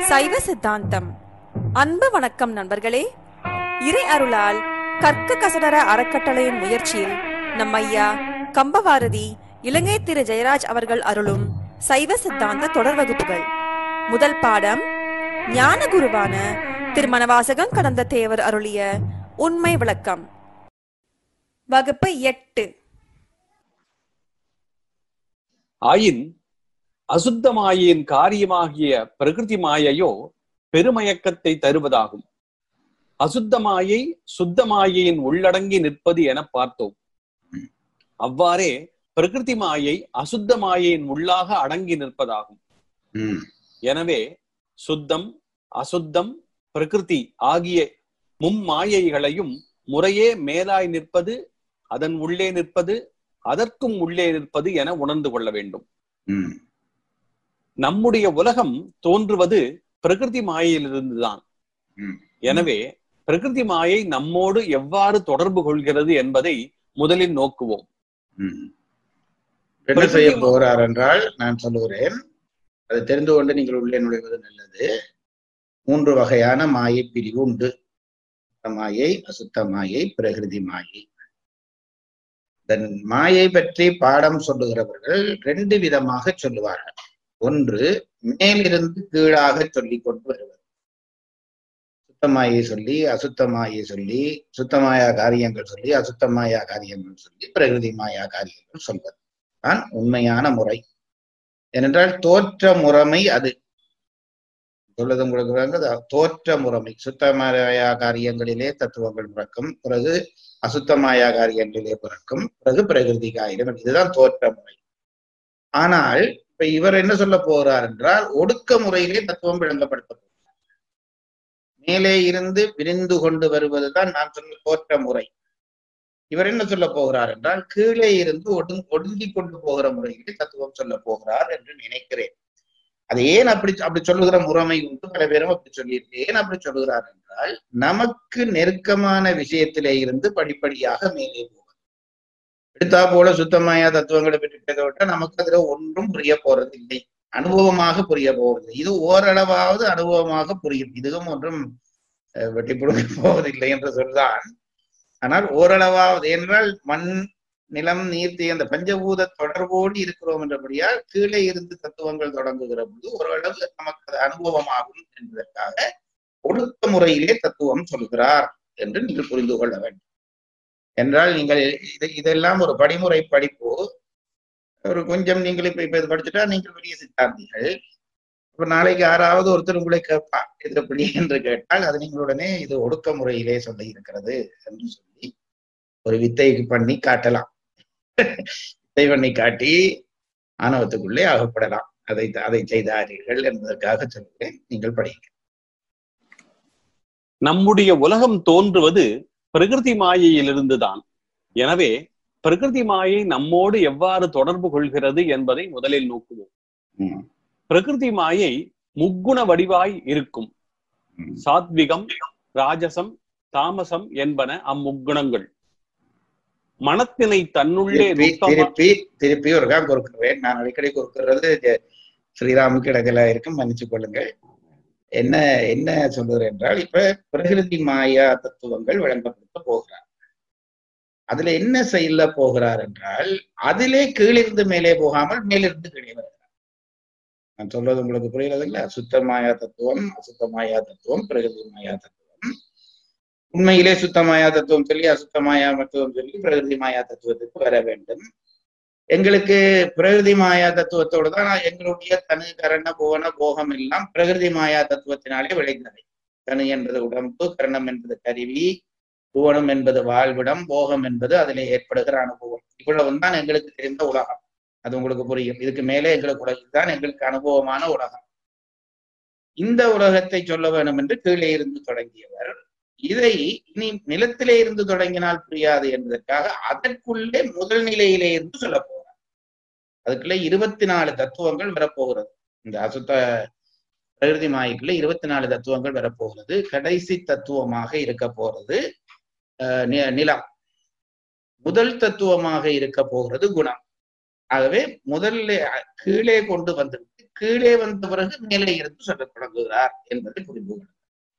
சைவ சித்தாந்தம் அன்பு வணக்கம் நண்பர்களே இறை அருளால் கற்க கசடர அறக்கட்டளையின் முயற்சியில் நம் ஐயா கம்பவாரதி இலங்கை திரு ஜெயராஜ் அவர்கள் அருளும் சைவ சித்தாந்த தொடர் வகுப்புகள் முதல் பாடம் ஞான குருவான திருமணவாசகம் கடந்த தேவர் அருளிய உண்மை விளக்கம் வகுப்பு எட்டு ஆயின் அசுத்த மாயையின் காரியமாகிய பிரகிருதி மாயையோ பெருமயக்கத்தை தருவதாகும் அசுத்த மாயை சுத்த மாயையின் உள்ளடங்கி நிற்பது என பார்த்தோம் அவ்வாறே பிரகிருதி மாயை அசுத்த மாயையின் உள்ளாக அடங்கி நிற்பதாகும் ம், எனவே சுத்தம் அசுத்தம் பிரகிருதி ஆகிய மும்மாயைகளையும் முறையே மேலாய் நிற்பது அதன் உள்ளே நிற்பது அதற்கும் உள்ளே நிற்பது என உணர்ந்து கொள்ள வேண்டும் ம், நம்முடைய உலகம் தோன்றுவது பிரகிருதி மாயையிலிருந்துதான் ம். எனவே பிரகிருதி மாயை நம்மோடு எவ்வாறு தொடர்பு கொள்கிறது என்பதை முதலில் நோக்குவோம் ம். என்ன செய்ய போகிறார் என்றால் நான் சொல்லுகிறேன் அதை தெரிந்து கொண்டு நீங்கள் உள்ளே நுழைவது நல்லது மூன்று வகையான மாயை பிரிவு உண்டு சுத்த மாயை அசுத்த மாயை பிரகிருதி மாயை இதன் மாயை பற்றி பாடம் சொல்லுகிறவர்கள் ரெண்டு விதமாக சொல்லுவார்கள் ஒன்று மேலிருந்து கீழாக சொல்லிக் கொண்டு வருவது சுத்தமாயை சொல்லி அசுத்தமாயை சொல்லி சுத்தமாயா காரியங்கள் சொல்லி அசுத்தமாயா காரியங்கள் சொல்லி பிரகிருதி மாயா காரியங்கள் சொல்வது தான் உண்மையான முறை ஏனென்றால் தோற்ற முறைமை அது சொல்வது உங்களுக்கு விளங்குது? தோற்ற முறைமை சுத்தமாயா காரியங்களிலே தத்துவங்கள் பிறக்கும் பிறகு அசுத்தமாயா காரியங்களிலே பிறக்கும் பிறகு பிரகிருதி காரியம் இதுதான் தோற்ற முறை ஆனால் இப்ப இவர் என்ன சொல்ல போகிறார் என்றால் ஒடுக்க முறையிலே தத்துவம் விளங்கப்படுத்த போகிறார் மேலே இருந்து விரிந்து கொண்டு வருவதுதான் நான் சொன்ன தோற்ற முறை இவர் என்ன சொல்ல போகிறார் என்றால் கீழே இருந்து ஒடுங் ஒடுங்கி கொண்டு போகிற முறையிலே தத்துவம் சொல்ல போகிறார் என்று நினைக்கிறேன் அது ஏன் அப்படி அப்படி சொல்லுகிற முறைமை உண்டு பல பேரும் அப்படி சொல்லியிருக்கு ஏன் அப்படி சொல்லுகிறார் என்றால் நமக்கு நெருக்கமான விஷயத்திலே இருந்து படிப்படியாக மேலே போவது எடுத்தா போல சுத்தமாயா தத்துவங்களை பற்றி பேசவிட்டால் நமக்கு அதுல ஒன்றும் புரிய போறது இல்லை அனுபவமாக புரிய போவது இது ஓரளவாவது அனுபவமாக புரியும் இதுவும் ஒன்றும் அஹ், வெட்டி புடுங்க போவதில்லை என்று சொல்தான் ஆனால் ஓரளவாவது என்றால் மண் நிலம் நீர்த்தி அந்த பஞ்சபூத தொடர்போடு இருக்கிறோம் என்றபடியால் கீழே இருந்து தத்துவங்கள் தொடங்குகிற போது ஓரளவு நமக்கு அது அனுபவமாகும் என்பதற்காக ஒடுக்க முறையிலே தத்துவம் சொல்கிறார் என்று நீங்கள் புரிந்து கொள்ள வேண்டும் என்றால் நீங்கள் இது இதெல்லாம் ஒரு படிமுறை படிப்பு ஒரு கொஞ்சம் நீங்கள் இப்ப இப்ப இது படிச்சுட்டா நீங்கள் பெரிய சித்தாந்திகள் இப்ப நாளைக்கு யாராவது ஒருத்தர் உங்களை கேட்பா இது எப்படி என்று கேட்டால் அது நீங்கள் உடனே இது ஒடுக்க முறையிலே சொல்லி இருக்கிறது என்று சொல்லி ஒரு வித்தைக்கு பண்ணி காட்டலாம் வித்தை பண்ணி காட்டி ஆணவத்துக்குள்ளே அகப்படலாம் அதை அதை செய்தார்கள் என்பதற்காக சொல்கிறேன் நீங்கள் படிங்க நம்முடைய உலகம் தோன்றுவது பிரகிருதி மாயையிலிருந்துதான் எனவே பிரகிருதி மாயை நம்மோடு எவ்வாறு தொடர்பு கொள்கிறது என்பதை முதலில் நோக்குவோம் ம், பிரகிருதி மாயை முக்குண வடிவாய் இருக்கும் ம், சாத்விகம் ராஜசம் தாமசம் என்பன அம்முக்குணங்கள் மனத்தினை தன்னுள்ளே திருப்பி நுட்பமா- திருப்பி திருப்பி ஒரு காம் கொடுக்கிறேன் நான் அடிக்கடி கொடுக்கிறது ஜெ- ஸ்ரீராமுக்கு இடங்களா இருக்கும் மன்னிச்சு கொள்ளுங்கள் என்ன என்ன சொல்லுகிறேன் என்றால் இப்ப பிரகிருதி மாயா தத்துவங்கள் விளங்கப்படுத்த போகிறார் அதுல என்ன செய்யல போகிறார் என்றால் அதிலே கீழிருந்து மேலே போகாமல் மேலிருந்து கீழே வருகிறார் நான் சொல்றது உங்களுக்கு புரியறது இல்ல சுத்த மாயா தத்துவம் அசுத்த மாயா தத்துவம் பிரகிருதி மாயா தத்துவம் உண்மையிலே சுத்த மாயா தத்துவம் சொல்லி அசுத்த மாயா தத்துவம் சொல்லி பிரகிருதி மாயா தத்துவத்துக்கு வர வேண்டும் எங்களுக்கு பிரகிருதி மாயா தத்துவத்தோடு தான் எங்களுடைய தனு கரண புவன போகம் எல்லாம் பிரகிருதி மாயா தத்துவத்தினாலே விளைந்தவை தனு என்பது உடம்பு கரணம் என்பது கருவி புவனம் என்பது வாழ்விடம் போகம் என்பது அதிலே ஏற்படுகிற அனுபவம் இவ்வளவு தான் எங்களுக்கு தெரிந்த உலகம் அது உங்களுக்கு புரியும் இதுக்கு மேலே எங்களுக்கு உலகம் இதுதான் எங்களுக்கு அனுபவமான உலகம் இந்த உலகத்தை சொல்ல வேண்டும் என்று கீழே இருந்து தொடங்கியவர் இதை இனி நிலத்திலே இருந்து தொடங்கினால் புரியாது என்பதற்காக அதற்குள்ளே முதல் நிலையிலே இருந்து சொல்ல போகிறார் அதுக்குள்ளே இருபத்தி நாலு தத்துவங்கள் வரப்போகிறது இந்த அசுத்த பிரகிருதி மாய்க்குள்ள இருபத்தி நாலு தத்துவங்கள் வரப்போகிறது கடைசி தத்துவமாக இருக்க போறது அஹ், நி- நிலம் முதல் தத்துவமாக இருக்க போகிறது குணம் ஆகவே முதல்ல அ- கீழே கொண்டு வந்துவிட்டு கீழே வந்த பிறகு மேலே இருந்து சொல்லத் தொடங்குகிறார் என்பதை புரிந்து கொள்ளுங்கள்.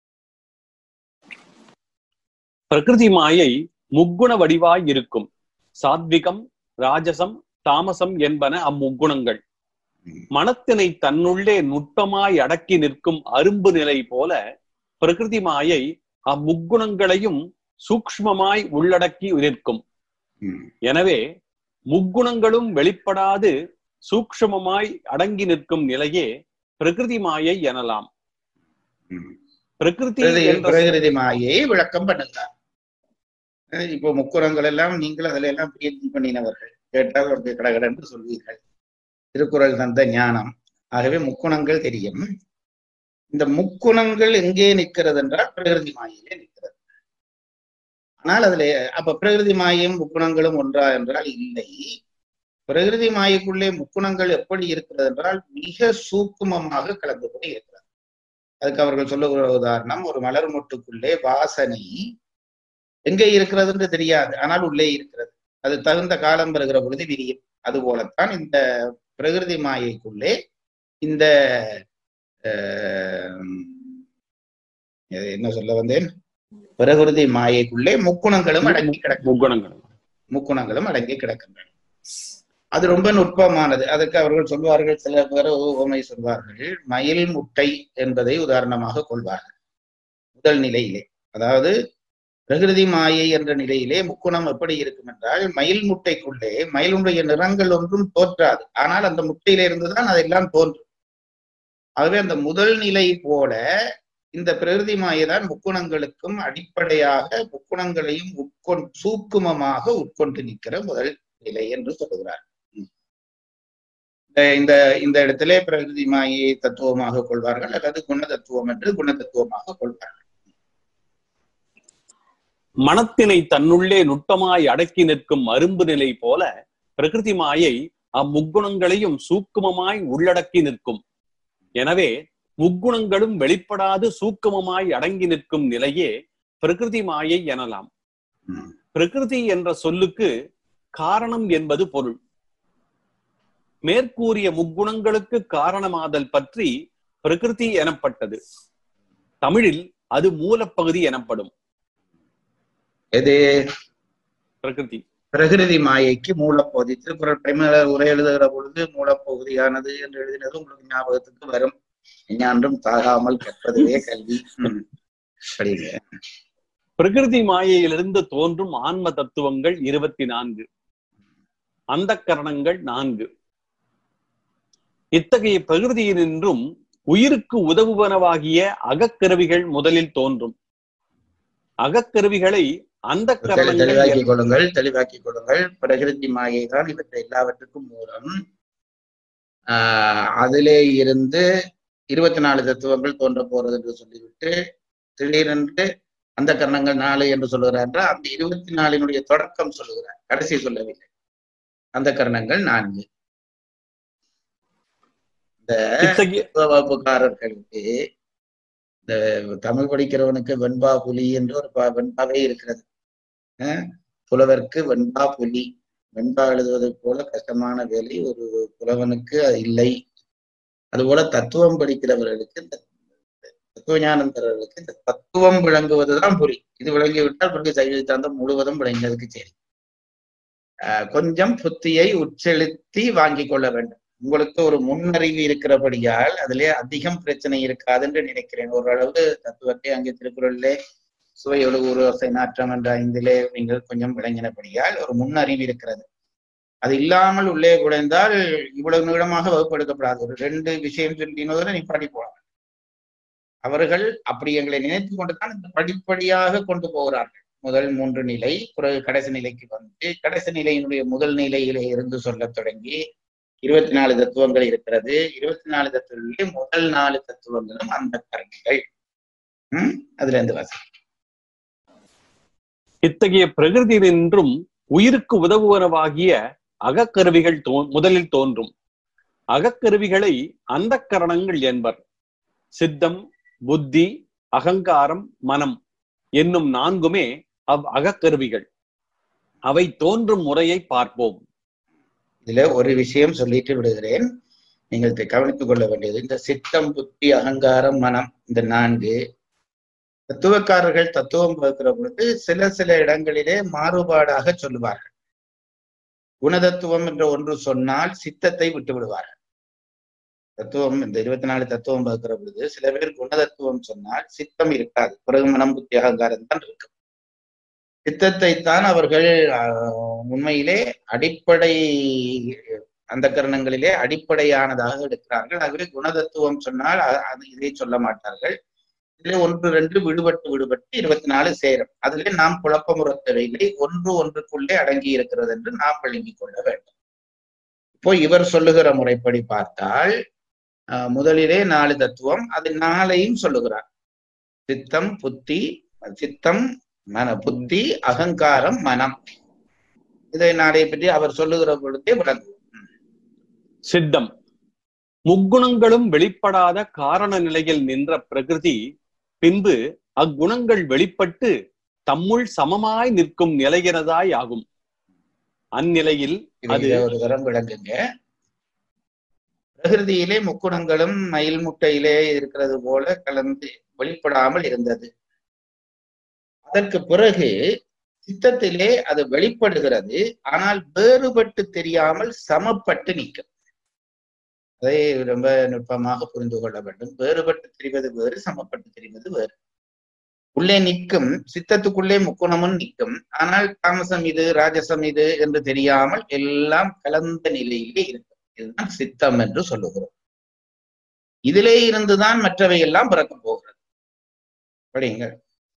பிரகிருதி மாயை முக்குண வடிவாய் இருக்கும் சாத்விகம் ராஜசம் தாமசம் என்பன அம்முக்குணங்கள் ம். மனத்தினை தன்னுள்ளே நுட்பமாய் அடக்கி நிற்கும் அரும்பு நிலை போல பிரகிருதி மாயை அம்முக்குணங்களையும் சூக்ஷ்மமாய் உள்ளடக்கி நிற்கும் ம். எனவே முக்குணங்களும் வெளிப்படாது சூக்ஷ்மமாய் அடங்கி நிற்கும் நிலையே பிரகிருதி மாயை எனலாம் ம். பிரகிருதி பிரகிருதி- என்ற பிரகிருதி மாயை விளக்கம் பண்ணுகிறார் அஹ் இப்போ முக்குறங்கள் எல்லாம் நீங்கள் அதுல எல்லாம் பிஎச்டி பண்ணினவர்கள் கேட்டால் அவர்கள் கடகடன்னு சொல்வீர்கள் திருக்குறள் தந்த ஞானம் ஆகவே முக்குணங்கள் தெரியும் இந்த முக்குணங்கள் எங்கே நிற்கிறது என்றால் பிரகிருதி மாயிலே நிற்கிறது ஆனால் அதுல அப்ப பிரகிருதி மாயும் முக்குணங்களும் ஒன்றா என்றால் இல்லை பிரகிருதி மாயைக்குள்ளே முக்குணங்கள் எப்படி இருக்கிறது என்றால் மிக சூக்குமமாக கலந்து கொண்டு இருக்கிறது அதுக்கு அவர்கள் சொல்லுகிற உதாரணம் ஒரு மலர் மொட்டுக்குள்ளே வாசனை எங்கே இருக்கிறது என்று தெரியாது ஆனால் உள்ளே இருக்கிறது அது தகுந்த காலம் வருகிற பொழுது விரியும் அது போலத்தான் இந்த பிரகிருதி மாயைக்குள்ளே இந்த ஆஹ், இது என்ன சொல்ல வந்தேன் பிரகிருதி மாயைக்குள்ளே முக்குணங்களும் அடங்கி கிடக்கும் முக்குணங்கள் முக்குணங்களும் அடங்கி கிடக்கின்றன அது ரொம்ப நுட்பமானது அதுக்கு அவர்கள் சொல்வார்கள் சில பேர் உவமை சொல்வார்கள் மயில் முட்டை என்பதை உதாரணமாக கொள்வார்கள் முதல் நிலையிலே அதாவது பிரகிருதி மாயை என்ற நிலையிலே முக்குணம் எப்படி இருக்கும் என்றால் மயில் முட்டைக்குள்ளே மயிலுடைய நிறங்கள் ஒன்றும் தோற்றாது ஆனால் அந்த முட்டையில இருந்துதான் அதெல்லாம் தோன்றும் ஆகவே அந்த முதல் நிலை போல இந்த பிரகிருதி மாயை தான் முக்குணங்களுக்கும் அடிப்படையாக முக்குணங்களையும் உட்கொண் சூக்குமமாக உட்கொண்டு நிற்கிற முதல் நிலை என்று சொல்லுகிறார் ம். இந்த- இந்த இந்த இடத்திலே பிரகிருதி மாயை தத்துவமாக கொள்வார்கள் அல்லது குண தத்துவம் என்று குண தத்துவமாக கொள்வார்கள் மனத்தினை தன்னுள்ளே நுட்பமாய் அடக்கி நிற்கும் அரும்பு நிலை போல பிரகிருதி மாயை அம்முக்குணங்களையும் சூக்குமமாய் உள்ளடக்கி நிற்கும் எனவே முக்குணங்களும் வெளிப்படாது சூக்குமமாய் அடங்கி நிற்கும் நிலையே பிரகிருதி மாயை எனலாம் ம். பிரகிருதி என்ற சொல்லுக்கு காரணம் என்பது பொருள் மேற்கூறிய முக்குணங்களுக்கு காரணமாதல் பற்றி பிரகிருதி எனப்பட்டது தமிழில் அது மூலப்பகுதி எனப்படும் எது பிரகிருதி பிரகிருதி மாயைக்கு மூலப்பகுதி திருக்குறள் பிரேம உரை எழுதுகிற பொழுது மூலப்பகுதியானது என்று எழுதினது உங்களுக்கு ஞாபகத்துக்கு வரும் ஞான்றும் தாகாமல் கற்பதுவே கல்வி ம். படிங்க பிரகிருதி மாயையிலிருந்து தோன்றும் ஆன்ம தத்துவங்கள் இருபத்தி நான்கு அந்த கரணங்கள் நான்கு இத்தகைய பிரகிருதியினின்றும் உயிருக்கு உதவுவனவாகிய அகக்கருவிகள் முதலில் தோன்றும் அகக்கருவிகளை அந்த தெளி- கரணங்கள் தெளிவாக்கிக் கொள்ளுங்கள் தெளிவாக்கிக் கொள்ளுங்கள் பிரகிருதி மாயை தான் இவற்றை எல்லாவற்றுக்கும் மூலம் ஆஹ் அதிலே இருந்து இருபத்தி நாலு தத்துவங்கள் தோன்ற போறது என்று சொல்லிவிட்டு திடீரென்று அந்த கரணங்கள் நாலு என்று சொல்லுகிறார் என்றால் அந்த இருபத்தி நாலினுடைய தொடக்கம் சொல்லுகிறார் கடைசி சொல்லவில்லை அந்த கரணங்கள் நான்கு இந்த இத்தகைய வகுப்புக்காரர்களுக்கு இந்த தமிழ் படிக்கிறவனுக்கு வெண்பா புலி என்று ஒரு ப- வெண்பாவே இருக்கிறது அஹ் புலவர்க்கு வெண்பா புலி வெண்பா எழுதுவது போல கஷ்டமான வேலை ஒரு புலவனுக்கு அது இல்லை அதுபோல தத்துவம் படிக்கிறவர்களுக்கு இந்த தத்துவ ஞானம் தரவர்களுக்கு இந்த தத்துவம் விளங்குவதுதான் புரி இது விளங்கிவிட்டால் பிறகு சைவ சித்தாந்தம் முழுவதும் விளங்கினதுக்கு சரி ஆஹ் கொஞ்சம் புத்தியை உட்செலுத்தி வாங்கிக் கொள்ள வேண்டும் உங்களுக்கு ஒரு முன்னறிவு இருக்கிறபடியால் அதிலே அதிகம் பிரச்சனை இருக்காது என்று நினைக்கிறேன் ஓரளவு தத்துவத்தை அங்கே திருக்குறளிலே சுவையொழு ஒரு வசை நாற்றம் என்ற ஐந்திலே நீங்கள் கொஞ்சம் விளங்கினபடியால் ஒரு முன்னறிவு இருக்கிறது அது இல்லாமல் உள்ளே குழைந்தால் இவ்வளவு நீளமாக வகுப்பெடுக்கப்படாது ஒரு ரெண்டு விஷயம் சொல்லினோட நிப்பாட்டி போகலாம் அவர்கள் அப்படி எங்களை நினைத்து கொண்டுதான் இந்த படிப்படியாக கொண்டு போகிறார்கள் முதல் மூன்று நிலை பிறகு கடைசி நிலைக்கு வந்து கடைசி நிலையினுடைய முதல் நிலையிலே இருந்து சொல்லத் தொடங்கி இருபத்தி நாலு தத்துவங்கள் இருக்கிறது இருபத்தி நாலு தத்துவங்களிலே முதல் நாலு தத்துவங்களும் அந்த கரணங்கள் உம் அதுல இருந்து வாசி இத்தகைய பிரகிருதியினின்றும் உயிருக்கு உதவுவனவாகிய அகக்கருவிகள் தோ முதலில் தோன்றும் அகக்கருவிகளை அந்த கரணங்கள் என்பர் சித்தம் புத்தி அகங்காரம் மனம் என்னும் நான்குமே அவ் அகக்கருவிகள் அவை தோன்றும் முறையை பார்ப்போம் இதுல ஒரு விஷயம் சொல்லிட்டு விடுகிறேன் நீங்கள் இதை கவனித்துக் கொள்ள வேண்டியது இந்த சித்தம் புத்தி அகங்காரம் மனம் இந்த நான்கு தத்துவக்காரர்கள் தத்துவம் பார்க்கிற பொழுது சில சில இடங்களிலே மாறுபாடாக சொல்லுவார்கள் குணதத்துவம் என்ற ஒன்று சொன்னால் சித்தத்தை விட்டு விடுவார்கள் தத்துவம் இந்த இருபத்தி நாலு தத்துவம் பார்க்கிற பொழுது சில பேர் குணதத்துவம் சொன்னால் சித்தம் இருக்காது பிறகு மனம் புத்தி அகங்காரம் தான் இருக்கும் சித்தத்தை தான் அவர்கள் ஆஹ், உண்மையிலே அடிப்படை அந்த கரணங்களிலே அடிப்படையானதாக எடுக்கிறார்கள் ஆகவே குணதத்துவம் சொன்னால் அ- அது இதை சொல்ல மாட்டார்கள் இதிலே ஒன்று ரெண்டு விடுபட்டு விடுபட்டு இருபத்தி நாலு சேரும் அதிலே நாம் குழப்பமுறத் தேவையில்லை ஒன்று ஒன்றுக்குள்ளே அடங்கி இருக்கிறது என்று நாம் விளங்கிக் கொள்ள வேண்டும் இப்போ இவர் சொல்லுகிற முறைப்படி பார்த்தால் ஆஹ், முதலிலே நாலு தத்துவம் அது நாளையும் சொல்லுகிறார் சித்தம் புத்தி சித்தம் மன புத்தி அகங்காரம் மனம் இதை நாளை பற்றி அவர் சொல்லுகிற பொழுதே விளங்கும் சித்தம் முக்குணங்களும் வெளிப்படாத காரண நிலையில் நின்ற பிரகிருதி பின்பு அக்குணங்கள் வெளிப்பட்டு தம்முள் சமமாய் நிற்கும் நிலையினதாய் ஆகும் அந்நிலையில் இதை அது- இதை ஒரு தரம் விளங்குங்க பிரகிருதியிலே முக்குணங்களும் மயில் முட்டையிலே இருக்கிறது போல கலந்து வெளிப்படாமல் இருந்தது அதற்கு பிறகு சித்தத்திலே அது வெளிப்படுகிறது ஆனால் வேறுபட்டு தெரியாமல் சமப்பட்டு நிற்கும் அதை ரொம்ப நுட்பமாக புரிந்து கொள்ள வேண்டும் வேறுபட்டு தெரிவது வேறு சமப்பட்டு தெரிவது வேறு உள்ளே நிற்கும் சித்தத்துக்குள்ளே முக்குணமும் நிற்கும் ஆனால் தாமசம் இது ராஜசம் இது என்று தெரியாமல் எல்லாம் கலந்த நிலையிலே இருக்கும் இதுதான் சித்தம் என்று சொல்லுகிறோம் இதிலே இருந்துதான் மற்றவை எல்லாம் பிறக்கப் போகிறது படியுங்கள்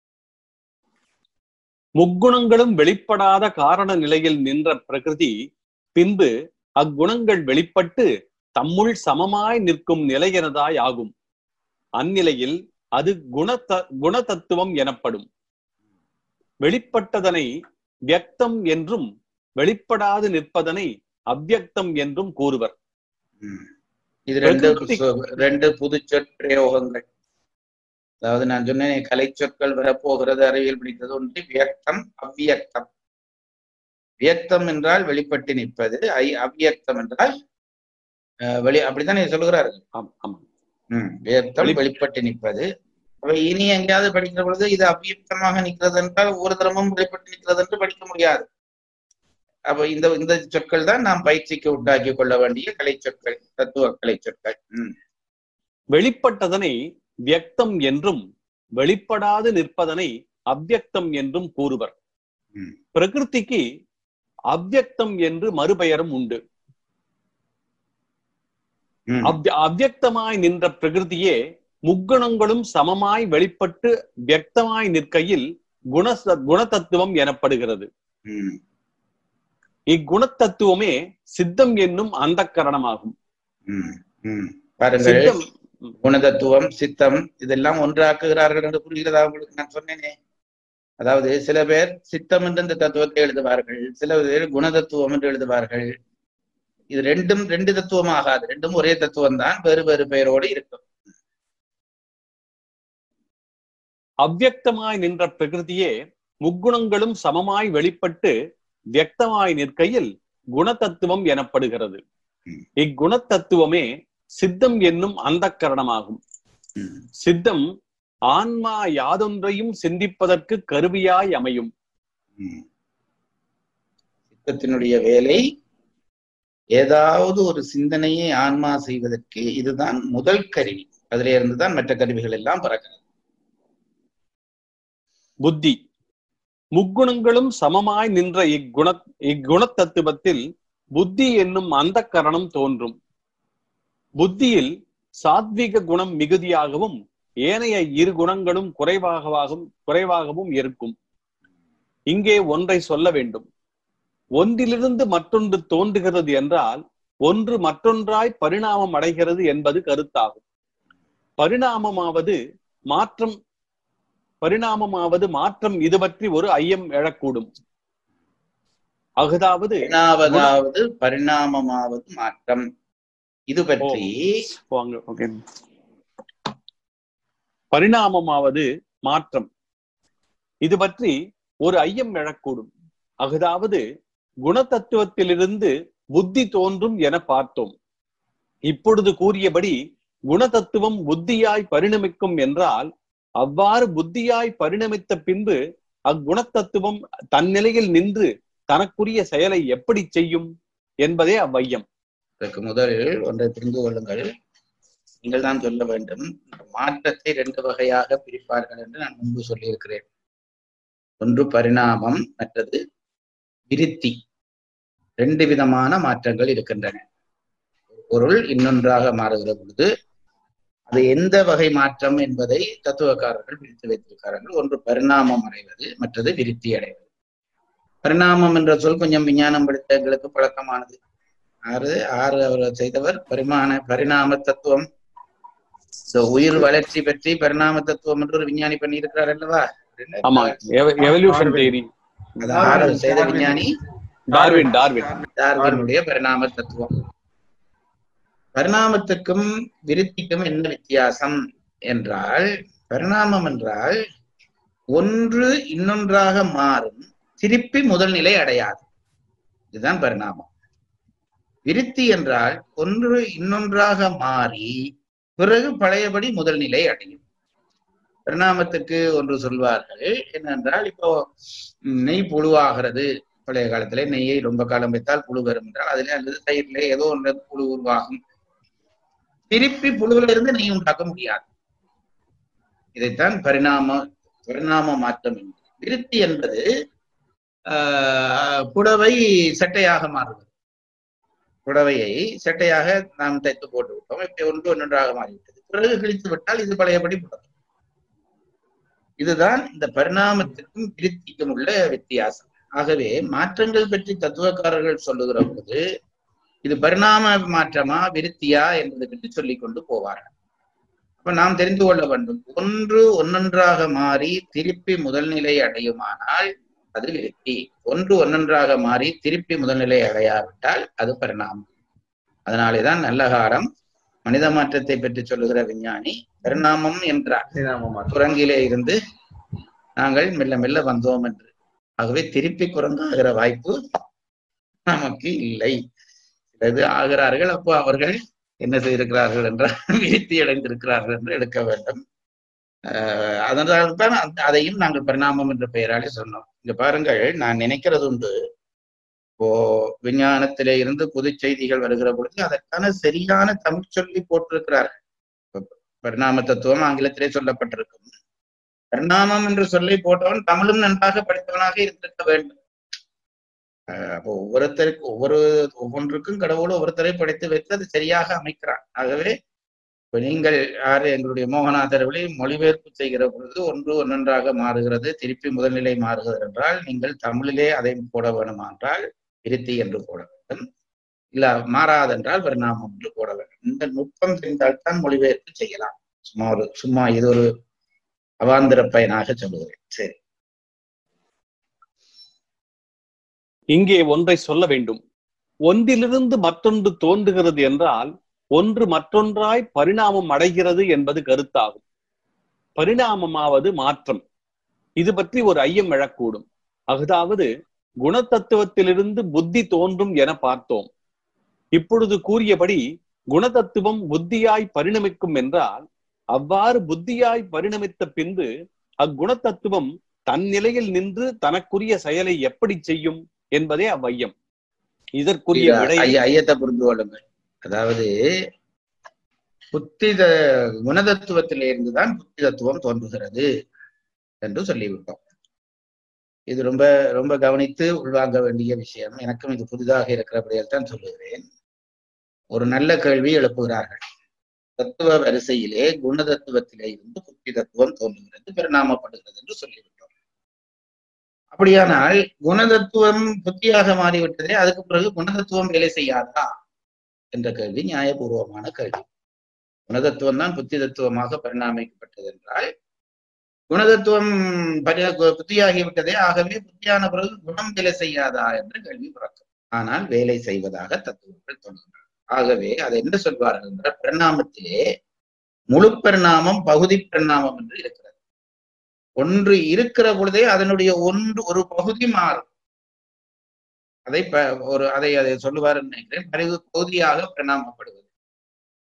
முக்குணங்களும் வெளிப்படாத காரண நிலையில் நின்ற பிரகிருதி பின்பு அக்குணங்கள் வெளிப்பட்டு தம்முள் சமமாய் நிற்கும் நிலையினதாய் ஆகும் அந்நிலையில் அது குணத்த குணதத்துவம் எனப்படும் வெளிப்பட்டதனை வியக்தம் என்றும் வெளிப்படாது நிற்பதனை அவ்யக்தம் என்றும் கூறுவர் ம். இது ரெண்டு பிரகிருதி- சொ- ரெண்டு புது சொற்பிரயோகங்கள் அதாவது நான் சொன்னேன் கலை சொற்கள் வரப்போகிறது அறிவியல் படித்தது ஒன்று வியக்தம் அவ்வியக்தம் வியக்தம் என்றால் வெளிப்பட்டு நிற்பது ஐ அவ்வியக்தம் என்றால் அஹ், வெளி அப்படித்தானே சொல்லுகிறார்கள் ஆம் ஆமா ம் வியக்தம் வெளி- வெளிப்பட்டு நிற்பது அப்ப இனி எங்கேயாவது படிக்கிற பொழுது இது அவ்வியக்தமாக நிற்கிறது என்றால் ஒரு தரமும் வெளிப்பட்டு நிற்கிறது என்று படிக்க முடியாது அப்ப இந்த இந்த சொற்கள் தான் நாம் பயிற்சிக்கு உண்டாக்கி கொள்ள வேண்டிய கலை சொற்கள் தத்துவ கலை சொற்கள் ம் வெளிப்பட்டதனை வியக்தம் என்றும் வெளிப்படாது நிற்பதனை அவ்யக்தம் என்றும் கூறுவர் ம். பிரகிருதிக்கு அவ்யக்தம் என்று மறுபெயரும் உண்டு ம். அவ்ய- அவ்யக்தமாய் நின்ற பிரகிருதியே முக்குணங்களும் சமமாய் வெளிப்பட்டு வியக்தமாய் நிற்கையில் குண குணதத்துவம் எனப்படுகிறது ம். இக்குணத்தத்துவமே சித்தம் என்னும் அந்த கரணமாகும் ம். ம். பாருங்கள் சித்தம் குணதத்துவம் சித்தம் இதெல்லாம் ஒன்றாக்குகிறார்கள் என்று புரிகிறதா உங்களுக்கு நான் சொன்னேனே அதாவது சில பேர் சித்தம் என்று இந்த தத்துவத்தை எழுதுவார்கள் சில பேர் குணதத்துவம் என்று எழுதுவார்கள் இது ரெண்டும் ரெண்டு தத்துவம் ஆகாது ரெண்டும் ஒரே தத்துவம் தான் வேறு வேறு பெயரோடு இருக்கும் அவ்யக்தமாய் நின்ற பிரகிருதியே முக்குணங்களும் சமமாய் வெளிப்பட்டு வியக்தமாய் நிற்கையில் குணதத்துவம் எனப்படுகிறது ம். இக்குணத்தத்துவமே சித்தம் என்னும் அந்த கரணமாகும் ம். சித்தம் ஆன்மா யாதொன்றையும் சிந்திப்பதற்கு கருவியாய் அமையும் ம். சித்தத்தினுடைய வேலை ஏதாவது ஒரு சிந்தனையை ஆன்மா செய்வதற்கு இதுதான் முதல் கருவி அதிலே இருந்துதான் மற்ற கருவிகள் எல்லாம் பிறக்கிறது புத்தி முக்குணங்களும் சமமாய் நின்ற இக்குண இக்குணத்தத்துவத்தில் புத்தி என்னும் அந்த கரணம் தோன்றும் புத்தியில் சாத்விக குணம் மிகுதியாகவும் ஏனைய இரு குணங்களும் குறைவாகவும் குறைவாகவும் இருக்கும் இங்கே ஒன்றை சொல்ல வேண்டும் ஒன்றிலிருந்து மற்றொன்று தோன்றுகிறது என்றால் ஒன்று மற்றொன்றாய் பரிணாமம் அடைகிறது என்பது கருத்தாகும் பரிணாமமாவது மாற்றம் பரிணாமமாவது மாற்றம் இது பற்றி ஒரு ஐயம் எழக்கூடும் அகுதாவது பரிணாவதாவது பரிணாமமாவது மாற்றம் இது பற்றி வாங்க ஓகே பரிணாமமாவது மாற்றம் இது பற்றி ஒரு ஐயம் எழக்கூடும் அதாவது குணத்தத்துவத்திலிருந்து புத்தி தோன்றும் என பார்த்தோம் இப்பொழுது கூறியபடி குணதத்துவம் புத்தியாய் பரிணமிக்கும் என்றால் அவ்வாறு புத்தியாய் பரிணமித்த பின்பு அக்குணத்தத்துவம் தன்னிலையில் நின்று தனக்குரிய செயலை எப்படி செய்யும் என்பதே அவ்வையம் இதற்கு முதலில் ஒன்றை புரிந்து கொள்ளுங்கள் நீங்கள் தான் சொல்ல வேண்டும் மாற்றத்தை ரெண்டு வகையாக பிரிப்பார்கள் என்று நான் முன்பு சொல்லியிருக்கிறேன் ஒன்று பரிணாமம் மற்றது விருத்தி ரெண்டு விதமான மாற்றங்கள் இருக்கின்றன ஒரு பொருள் இன்னொன்றாக மாறுகிற பொழுது அது எந்த வகை மாற்றம் என்பதை தத்துவக்காரர்கள் பிரித்து வைத்திருக்கிறார்கள் ஒன்று பரிணாமம் அடைவது மற்றது விருத்தி அடைவது பரிணாமம் என்ற சொல் கொஞ்சம் விஞ்ஞானம் படித்த எங்களுக்கு பழக்கமானது ஆறு ஆறு அவர் செய்தவர் பரிமாண பரிணாம தத்துவம் இந்த உயிர் வளர்ச்சி பற்றி பரிணாம தத்துவம் என்று ஒரு விஞ்ஞானி பண்ணி இருக்கிறார் அல்லவா ஆமா எவல்யூஷன் தேரி அது ஆறு செய்த விஞ்ஞானி டார்வின் டார்வின் டார்வினுடைய பரிணாம தத்துவம் பரிணாமத்துக்கும் விருத்திக்கும் என்ன வித்தியாசம் என்றால் பரிணாமம் என்றால் ஒன்று இன்னொன்றாக மாறும் திருப்பி முதல் நிலை அடையாது இதுதான் பரிணாமம் விருத்தி என்றால் ஒன்று இன்னொன்றாக மாறி பிறகு பழையபடி முதல் நிலை அடையும் பரிணாமத்துக்கு ஒன்று சொல்வார்கள் என்னென்றால் இப்போ நெய் புழுவாகிறது பழைய காலத்துல நெய்யை ரொம்ப காலம் வைத்தால் புழு வரும் என்றால் அதுல அல்லது தயிர்ல ஏதோ ஒன்று புழு உருவாகும் திருப்பி புழுவில இருந்து நெய் உண்டாக்க முடியாது இதைத்தான் பரிணாம பரிணாம மாற்றம் என்று விருத்தி என்பது ஆஹ் புடவை சட்டையாக மாறுவது புடவையை சட்டையாக நாம் தைத்து போட்டு விட்டோம் இப்ப ஒன்று ஒன்றொன்றாக மாறிவிட்டது பிறகு கிழித்து விட்டால் இது பழையபடி புடவை இதுதான் இந்த பரிணாமத்திற்கும் விருத்திக்கும் உள்ள வித்தியாசம் ஆகவே மாற்றங்கள் பற்றி தத்துவக்காரர்கள் சொல்லுகிற பொழுது இது பரிணாம மாற்றமா விருத்தியா என்பதை பற்றி சொல்லிக் கொண்டு போவார்கள் அப்ப நாம் தெரிந்து கொள்ள வேண்டும் ஒன்று ஒன்னொன்றாக மாறி திருப்பி முதல்நிலை அடையுமானால் அது விருத்தி ஒன்று ஒன்னொன்றாக மாறி திருப்பி முதல்நிலை அடையாவிட்டால் அது பரிணாமம் அதனாலேதான் நல்ல காலம் மனித மாற்றத்தை பற்றி சொல்லுகிற விஞ்ஞானி பரிணாமம் என்றார் குரங்கிலே இருந்து நாங்கள் மெல்ல மெல்ல வந்தோம் என்று ஆகவே திருப்பி குரங்காகிற வாய்ப்பு நமக்கு இல்லை சிலது ஆகிறார்கள் அப்போ அவர்கள் என்ன செய்திருக்கிறார்கள் என்றால் விருத்தி அடைந்திருக்கிறார்கள் என்று எடுக்க வேண்டும் ஆஹ் அதனால்தான் அந்த- அதையும் நாங்கள் பரிணாமம் என்ற பெயராலே சொன்னோம் இங்க பாருங்கள் நான் நினைக்கிறது உண்டு இப்போ விஞ்ஞானத்திலே இருந்து புது செய்திகள் வருகிற பொழுது அதற்கான சரியான தமிழ் சொல்லி போட்டிருக்கிறார்கள் இப்ப பரிணாம தத்துவம் ஆங்கிலத்திலே சொல்லப்பட்டிருக்கும் பரிணாமம் என்று சொல்லி போட்டவன் தமிழும் நன்றாக படித்தவனாக இருந்திருக்க வேண்டும் ஆஹ் அப்போ ஒவ்வொருத்தருக்கு ஒவ்வொரு ஒவ்வொன்றுக்கும் கடவுள் ஒவ்வொருத்தரை படைத்து வைத்து அது சரியாக அமைக்கிறான் ஆகவே இப்ப நீங்கள் யாரு எங்களுடைய மோகநாதர் வழி மொழிபெயர்ப்பு செய்கிற பொழுது ஒன்று ஒன்றொன்றாக மாறுகிறது திருப்பி முதல்நிலை மாறுகிறது என்றால் நீங்கள் தமிழிலே அதை போட வேணுமானால் விருத்தி என்று போட வேண்டும் இல்ல மாறாதென்றால் பரிணாமம் என்று போட வேண்டும் இந்த நுட்பம் தெரிந்தால்தான் மொழிபெயர்ப்பு செய்யலாம் சும்மா ஒரு சும்மா இது ஒரு அவாந்திர பயனாக சொல்லுகிறேன் சரி இங்கே ஒன்றை சொல்ல வேண்டும் ஒன்றிலிருந்து மற்றொன்று தோன்றுகிறது என்றால் ஒன்று மற்றொன்றாய் பரிணாமம் அடைகிறது என்பது கருத்தாகும் பரிணாமமாவது மாற்றம் இது பற்றி ஒரு ஐயம் எழக்கூடும் அதாவது குணத்தத்துவத்திலிருந்து புத்தி தோன்றும் என பார்த்தோம் இப்பொழுது கூறியபடி குணதத்துவம் புத்தியாய் பரிணமிக்கும் என்றால் அவ்வாறு புத்தியாய் பரிணமித்த பின்பு அக்குணத்தத்துவம் தன் நிலையில் நின்று தனக்குரிய செயலை எப்படி செய்யும் என்பதே அவ்வையம் இதற்குரிய ஐயா, விடை ஐயா, ஐயத்தை புரிந்து கொள்ளுங்கள் அதாவது புத்தி த- குணதத்துவத்திலே இருந்துதான் புத்தி தத்துவம் தோன்றுகிறது என்று சொல்லிவிட்டோம் இது ரொம்ப ரொம்ப கவனித்து உள்வாங்க வேண்டிய விஷயம் எனக்கும் இது புதிதாக இருக்கிறபடியால் தான் சொல்லுகிறேன் ஒரு நல்ல கேள்வி எழுப்புகிறார்கள் தத்துவ வரிசையிலே குணதத்துவத்திலே இருந்து புத்தி தத்துவம் தோன்றுகிறது பரிணாமப்படுகிறது என்று சொல்லிவிட்டோம் அப்படியானால் குணதத்துவம் புத்தியாக மாறிவிட்டதே அதுக்கு பிறகு குணதத்துவம் வேலை செய்யாதா என்ற கேள்வி நியாயபூர்வமான கேள்வி குணதத்துவம் தான் புத்தி தத்துவமாக பரிணாமிக்கப்பட்டது என்றால் குணதத்துவம் பரி புத்தியாகிவிட்டதே ஆகவே புத்தியான பிறகு குணம் வேலை செய்யாதா என்ற கேள்வி பிறக்கும் ஆனால் வேலை செய்வதாக தத்துவங்கள் தோன்றுகின்றன ஆகவே அதை என்ன சொல்வார்கள் என்றால் பரிணாமத்திலே முழு பரிணாமம் பகுதி பரிணாமம் என்று இருக்கிறது ஒன்று இருக்கிற பொழுதே அதனுடைய ஒன்று ஒரு பகுதி மாறும் அதை ப- ஒரு அதை அதை சொல்லுவார் நினைக்கிறேன் பிறகு பகுதியாக பரிணாமப்படுவது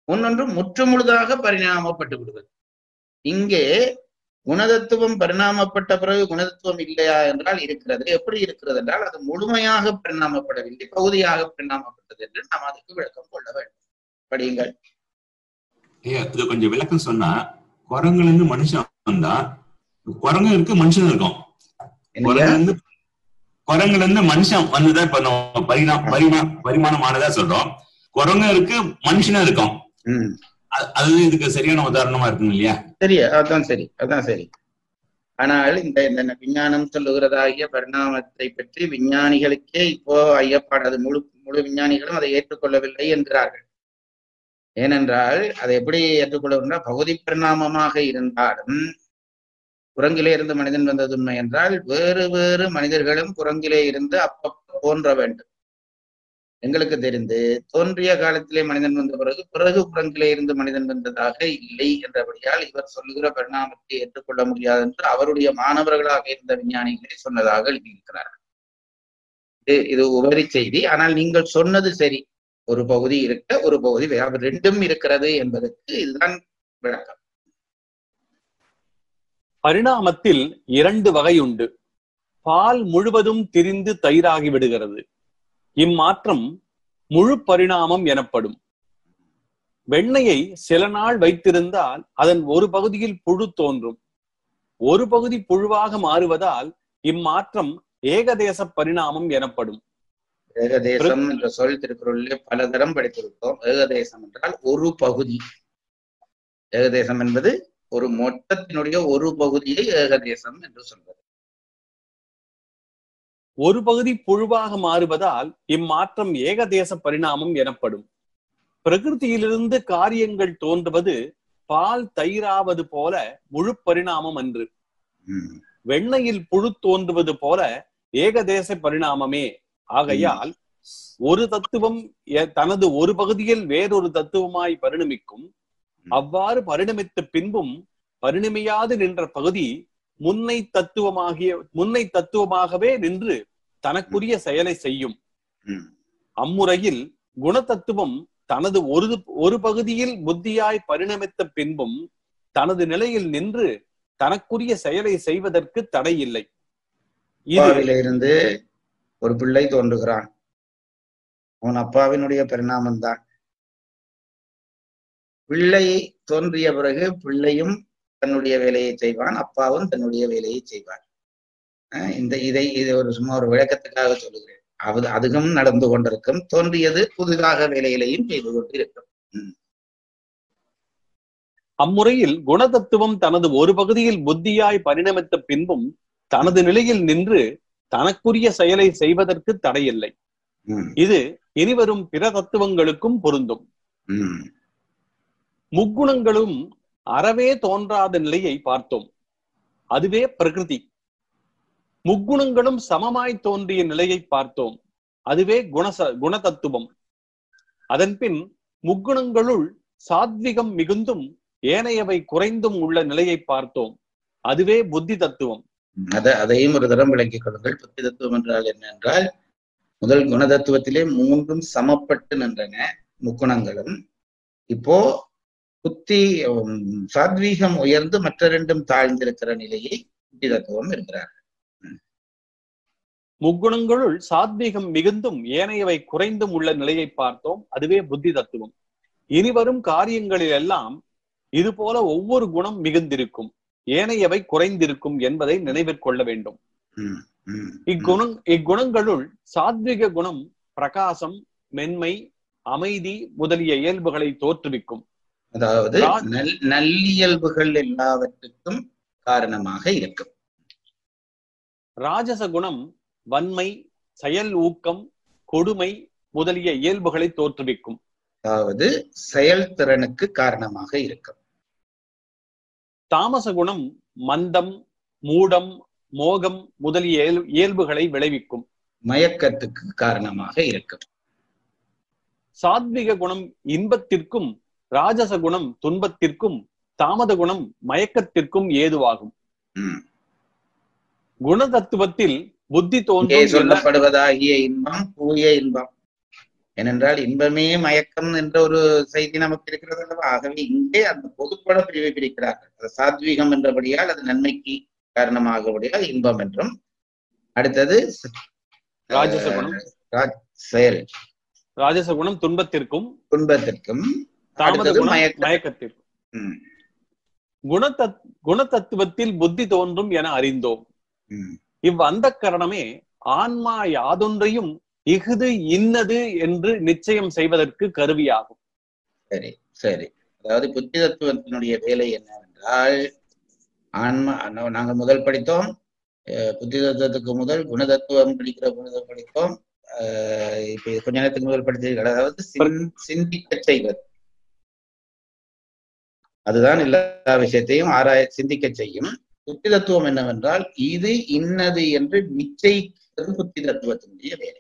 ஒன்னொன்று முற்றுமுழுதாக பரிணாமப்பட்டு விடுவது இங்கே குணதத்துவம் பரிணாமப்பட்ட பிறகு குணதத்துவம் இல்லையா என்றால் இருக்கிறது எப்படி இருக்கிறது என்றால் அது முழுமையாக பரிணாமப்படவில்லை பகுதியாக பரிணாமப்பட்டது என்று நாம் அதுக்கு விளக்கம் கொள்ள வேண்டும் படியுங்கள் ஐயா இது கொஞ்சம் விளக்கம் சொன்னா குரங்குல இருந்து மனுஷன் வந்தா குரங்கு இருக்கு மனுஷன் இருக்கும் என்னையா? குரங்குல இருந்து குரங்குல இருந்து மனுஷன் வந்துதான் இப்ப நம்ம பரிணா பரிமா பரிமாணமானதா சொல்றோம் குரங்கு இருக்கு மனுஷனும் இருக்கும் ம் அது- அது இதுக்கு சரியான உதாரணமா இருக்கும் இல்லையா சரி அதான் சரி அதான் சரி ஆனால் இந்த இந்த விஞ்ஞானம் சொல்லுகிறதாகிய பரிணாமத்தை பற்றி விஞ்ஞானிகளுக்கே இப்போ ஐயப்பாடு அது முழு முழு விஞ்ஞானிகளும் அதை ஏற்றுக்கொள்ளவில்லை என்கிறார்கள் ஏனென்றால் அதை எப்படி ஏற்றுக்கொள்ள பகுதி பரிணாமமாக இருந்தாலும் குரங்கிலே இருந்து மனிதன் வந்தது உண்மை என்றால் வேறு வேறு மனிதர்களும் குரங்கிலே இருந்து அப்பப்போ தோன்ற வேண்டும் எங்களுக்கு தெரிந்து தோன்றிய காலத்திலே மனிதன் வந்த பிறகு பிறகு குரங்கிலே இருந்து மனிதன் வந்ததாக இல்லை என்றபடியால் இவர் சொல்லுகிற பரிணாமத்தை ஏற்றுக்கொள்ள முடியாது என்று அவருடைய மாணவர்களாக இருந்த விஞ்ஞானிகளே சொன்னதாக எழுதியிருக்கிறார்கள் இது இது உபரி செய்தி ஆனால் நீங்கள் சொன்னது சரி ஒரு பகுதி இருக்க ஒரு பகுதி வேறு ரெண்டும் இருக்கிறது என்பதற்கு இதுதான் விளக்கம் பரிணாமத்தில் இரண்டு வகை உண்டு பால் முழுவதும் திரிந்து தயிராகி விடுகிறது இம்மாற்றம் முழு பரிணாமம் எனப்படும் வெண்ணெயை சில நாள் வைத்திருந்தால் அதன் ஒரு பகுதியில் புழு தோன்றும் ஒரு பகுதி புழுவாக மாறுவதால் இம்மாற்றம் ஏகதேச பரிணாமம் எனப்படும் ஏகதேசம் என்ற சொல் திருக்குறளிலே பல தரம் படித்திருக்கிறோம் ஏகதேசம் என்றால் ஒரு பகுதி ஏகதேசம் என்பது ஒரு மொத்தத்தினுடைய ஒரு பகுதியை ஏகதேசம் என்று சொல்வது ஒரு பகுதி புழுவாக மாறுவதால் இம்மாற்றம் ஏகதேச பரிணாமம் எனப்படும் பிரகிருதியிலிருந்து காரியங்கள் தோன்றுவது பால் தயிராவது போல முழு பரிணாமம் அன்று ம். வெண்ணையில் புழு தோன்றுவது போல ஏகதேச பரிணாமமே ஆகையால் ஒரு தத்துவம் எ- தனது ஒரு பகுதியில் வேறொரு தத்துவமாய் பரிணமிக்கும் அவ்வாறு பரிணமித்த பின்பும் பரிணமியாது நின்ற பகுதி முன்னை தத்துவமாகிய முன்னை தத்துவமாகவே நின்று தனக்குரிய செயலை செய்யும் ம். அம்முறையில் குணதத்துவம் தனது ஒரு ஒரு பகுதியில் புத்தியாய் பரிணமித்த பின்பும் தனது நிலையில் நின்று தனக்குரிய செயலை செய்வதற்கு தடை இல்லை இது அப்பாவில இருந்து ஒரு பிள்ளை தோன்றுகிறான் அவன் அப்பாவினுடைய பரிணாமம் தான் பிள்ளை தோன்றிய பிறகு பிள்ளையும் தன்னுடைய வேலையை செய்வான் அப்பாவும் தன்னுடைய வேலையை செய்வார் அஹ் இந்த இதை இது ஒரு சும்மா ஒரு விளக்கத்துக்காக சொல்லுகிறேன் அது அதுவும் நடந்து கொண்டிருக்கும் தோன்றியது புதிதாக வேலைகளையும் செய்து கொண்டிருக்கும் அம்முறையில் குணதத்துவம் தனது ஒரு பகுதியில் புத்தியாய் பரிணமித்த பின்பும் தனது நிலையில் நின்று தனக்குரிய செயலை செய்வதற்கு தடையில்லை ம், இது இனிவரும் பிற தத்துவங்களுக்கும் பொருந்தும் ம், முக்குணங்களும் அறவே தோன்றாத நிலையை பார்த்தோம் அதுவே பிரகிருதி முக்குணங்களும் சமமாய் தோன்றிய நிலையை பார்த்தோம் அதுவே குணச குணதத்துவம் அதன்பின் முக்குணங்களுள் சாத்விகம் மிகுந்தும் ஏனையவை குறைந்தும் உள்ள நிலையை பார்த்தோம் அதுவே புத்தி தத்துவம் அத அதையும் ஒரு தரம் விளங்கிக் கொள்ளுங்கள் புத்தி தத்துவம் என்றால் என்ன என்றால் முதல் குணதத்துவத்திலே மூன்றும் சமப்பட்டு நின்றன முக்குணங்களும் இப்போ புத்தி உம், சாத்வீகம் உயர்ந்து மற்ற ரெண்டும் தாழ்ந்திருக்கிற நிலையை புத்தி தத்துவம் இருக்கிறார் முக்குணங்களுள் சாத்வீகம் மிகுந்தும் ஏனையவை குறைந்தும் உள்ள நிலையை பார்த்தோம் அதுவே புத்தி தத்துவம் இனிவரும் காரியங்களில் எல்லாம் இது போல ஒவ்வொரு குணம் மிகுந்திருக்கும் ஏனையவை குறைந்திருக்கும் என்பதை நினைவிற்கொள்ள வேண்டும் ம், ம், இக்குணங் இக்குணங்களுள் சாத்விக குணம் பிரகாசம் மென்மை அமைதி முதலிய இயல்புகளை தோற்றுவிக்கும் அதாவது ரா- நல் நல்லியல்புகள் எல்லாவற்றுக்கும் காரணமாக இருக்கும் ராஜச குணம் வன்மை செயல் ஊக்கம் கொடுமை முதலிய இயல்புகளை தோற்றுவிக்கும் அதாவது செயல்திறனுக்கு காரணமாக இருக்கும் தாமச குணம் மந்தம் மூடம் மோகம் முதலிய இயல்- இயல்புகளை விளைவிக்கும் மயக்கத்துக்கு காரணமாக இருக்கும் சாத்விக குணம் இன்பத்திற்கும் ராஜச குணம் துன்பத்திற்கும் தாமத குணம் மயக்கத்திற்கும் ஏதுவாகும் ம். குண தத்துவத்தில் புத்தி இங்கே தோன்றும் என- சொல்லப்படுவதாகிய இன்பம் தூய இன்பம் ஏனென்றால் இன்பமே மயக்கம் என்ற ஒரு செய்தி நமக்கு இருக்கிறது அல்லவா ஆகவே இங்கே அந்த பொதுப்பட பிரிவை பிரிக்கிறார்கள் அது சாத்வீகம் என்றபடியால் அது நன்மைக்கு காரணமாகபடியால் இன்பம் என்றும் அடுத்தது ராஜச குணம் ராஜ்- செயல் ராஜச குணம் துன்பத்திற்கும் துன்பத்திற்கும் தாமத அடுத்தது குணம் மயக்கம். மயக்கத்திற்கும் ம், குணதத் குணதத்துவத்தில் புத்தி தோன்றும் என அறிந்தோம் ம், இவ் அந்த கரணமே ஆன்மா யாதொன்றையும் இஃது இன்னது என்று நிச்சயம் செய்வதற்கு கருவியாகும் சரி சரி அதாவது புத்தி தத்துவத்தினுடைய வேலை என்னவென்றால் ஆன்மா நா- நாங்கள் முதல் படித்தோம் அஹ், புத்தி தத்துவத்துக்கு முதல் குணதத்துவம் படிக்கிற பொழுது படித்தோம் அஹ், இப்ப இது கொஞ்ச நேரத்துக்கு முதல் படித்தீர்கள் அதாவது சிந்- சிந்திக்க செய்வது அதுதான் எல்லா விஷயத்தையும் ஆராய சிந்திக்க செய்யும் புத்தி தத்துவம் என்னவென்றால் இது இன்னது என்று நிச்சயிக்கிறது புத்தி தத்துவத்தினுடைய வேலை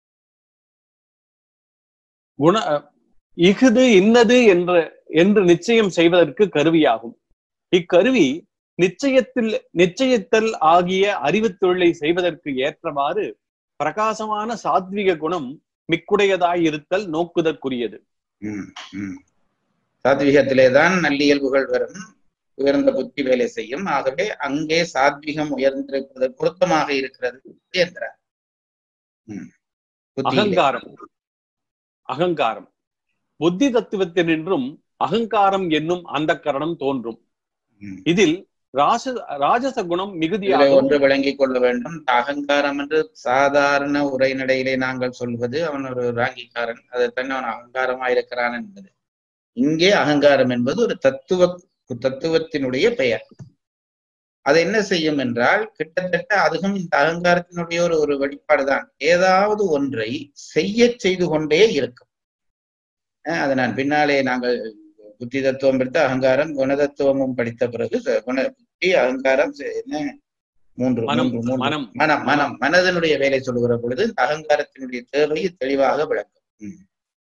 குண இஃது இன்னது என்று என்று நிச்சயம் செய்வதற்கு கருவியாகும் இக்கருவி நிச்சயத்தில் நிச்சயித்தல் ஆகிய அறிவுத் தொழிலை செய்வதற்கு ஏற்றவாறு பிரகாசமான சாத்விக குணம் மிக்குடையதாயிருத்தல் நோக்குதற்குரியது ம், ம். சாத்விகத்திலே தான் நல்லியல்புகள் வரும் உயர்ந்த புத்தி வேலை செய்யும் ஆகவே அங்கே சாத்விகம் உயர்ந்திருப்பது பொருத்தமாக இருக்கிறது என்கிறார் ம். புத்தியிலே. அகங்காரம் அகங்காரம் புத்தி தத்துவத்தினின்றும் அகங்காரம் என்னும் அந்த கரணம் தோன்றும் ம். இதில் ராச ராஜச குணம் இதிலே மிகுதியாக ஒன்று விளங்கிக் கொள்ள வேண்டும் இந்த அகங்காரம் என்று சாதாரண உரைநடையிலே நாங்கள் சொல்வது அவன் ஒரு ராங்கிக்காரன் அதைத்தான் அவன் அகங்காரமாயிருக்கிறான் என்பது இங்கே அகங்காரம் என்பது ஒரு தத்துவ தத்துவத்தினுடைய பெயர் அது என்ன செய்யும் என்றால் கிட்டத்தட்ட அதுவும் இந்த அகங்காரத்தினுடைய ஒரு ஒரு வெளிப்பாடுதான் ஏதாவது ஒன்றை செய்ய செய்து கொண்டே இருக்கும் அஹ் அதை நான் பின்னாலே நாங்கள் புத்தி தத்துவம் படித்த அகங்காரம் குணதத்துவமும் படித்த பிறகு ச- குண புத்தி அகங்காரம் ச- என்ன மூன்று மனம், மூன்று மூன்று மனம். மனம் மனம் மனதனுடைய வேலை சொல்லுகிற பொழுது இந்த அகங்காரத்தினுடைய தேவை தெளிவாக விளங்கும் ம்,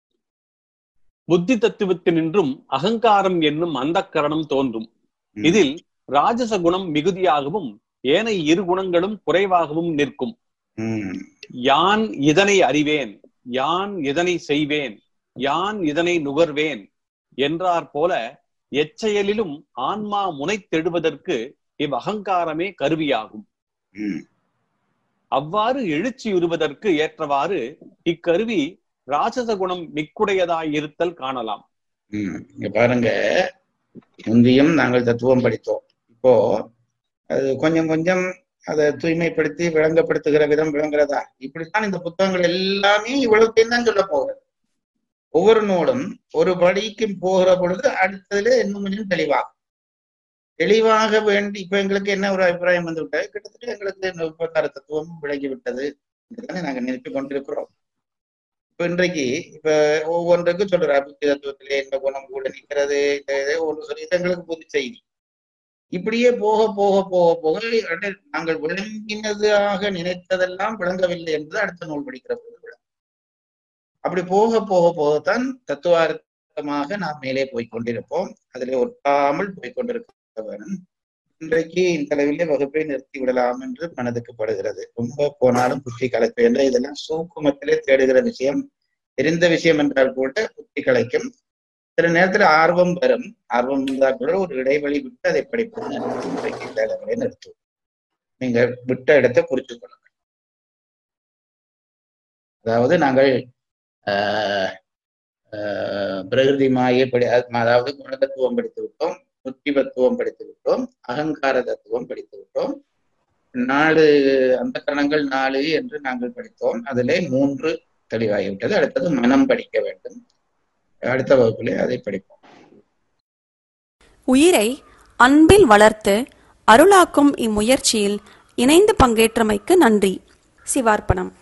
புத்தி தத்துவத்தினின்றும் அகங்காரம் என்னும் அந்த கரணம் தோன்றும் ம். இதில் ராஜச குணம் மிகுதியாகவும் ஏனைய இரு குணங்களும் குறைவாகவும் நிற்கும் ம், யான் இதனை அறிவேன் யான் இதனை செய்வேன் யான் இதனை நுகர்வேன் என்றார் போல எச்செயலிலும் ஆன்மா முனைத்தெடுவதற்கு இவ் அகங்காரமே கருவியாகும் ம். அவ்வாறு எழுச்சியுறுவதற்கு ஏற்றவாறு இக்கருவி ராஜச குணம் மிக்குடையதாயிருத்தல் காணலாம் ம். இங்க பாருங்க முந்தியும் நாங்கள் தத்துவம் படித்தோம் இப்போ அது கொஞ்சம் கொஞ்சம் அதை தூய்மைப்படுத்தி விளங்கப்படுத்துகிற விதம் விளங்குறதா இப்படித்தான் இந்த புத்தகங்கள் எல்லாமே இவ்வளவுத்தையும் தான் சொல்ல போகிறது ஒவ்வொரு நூலும் ஒரு படிக்கு போகிற பொழுது அடுத்ததுல இன்னும் கொஞ்சம் தெளிவாகும் தெளிவாக வேண்டி இப்ப எங்களுக்கு என்ன ஒரு அபிப்பிராயம் வந்து விட்டது கிட்டத்தட்ட எங்களுக்கு இந்த உபகார தத்துவம் விளங்கி விட்டது இதுதானே நாங்க நினைத்து கொண்டிருக்கிறோம் இப்ப இன்றைக்கு இப்ப ஒவ்வொன்றுக்கும் சொல்ற புத்தி தத்துவத்திலே இந்த குணம் கூட நிற்கிறது இந்த இது ஒன்று சொல்லி இது எங்களுக்கு புது செய்தி இப்படியே போக போக போக போக அட, நாங்கள் விளங்கினதாக நினைத்ததெல்லாம் விளங்கவில்லை என்று அடுத்த நூல் படிக்கிற போது விளங்கும் அப்படி போக போக போகத்தான் தத்துவார்த்தமாக நாம் மேலே போய் கொண்டிருப்போம் அதிலே ஒட்டாமல் போய் கொண்டிருக்க வேணும் இன்றைக்கு இந்த அளவிலே வகுப்பை நிறுத்தி விடலாம் என்று மனதுக்கு படுகிறது ரொம்ப போனாலும் புத்தி கலைப்பு என்ற இதெல்லாம் சூக்குமத்திலே தேடுகிற விஷயம் தெரிந்த விஷயம் என்றால் கூட புத்தி கலைக்கும் சில நேரத்துல ஆர்வம் வரும் ஆர்வம் இருந்தால் கூட ஒரு இடைவெளி விட்டு அதை படிப்பது நல்லது. இன்றைக்கு இந்த அளவிலே நிறுத்துவோம் நீங்க விட்ட இடத்தை குறித்து கொள்ளுங்கள் அதாவது நாங்கள் ஆஹ் ஆஹ் பிரகிருதி மாயை படி அதாவது குணதத்துவம் படித்து விட்டோம் புத்தி தத்துவம் படித்து விட்டோம் அகங்கார தத்துவம் படித்து விட்டோம் நாலு அந்த கரணங்கள் நாலு என்று நாங்கள் படித்தோம் அதிலே மூன்று தெளிவாகிவிட்டது அடுத்தது மனம் படிக்க வேண்டும் அடுத்த வகுப்பிலே அதை படிப்போம் உயிரை அன்பில் வளர்த்து அருளாக்கும் இம்முயற்சியில் இணைந்து பங்கேற்றமைக்கு நன்றி சிவார்ப்பணம்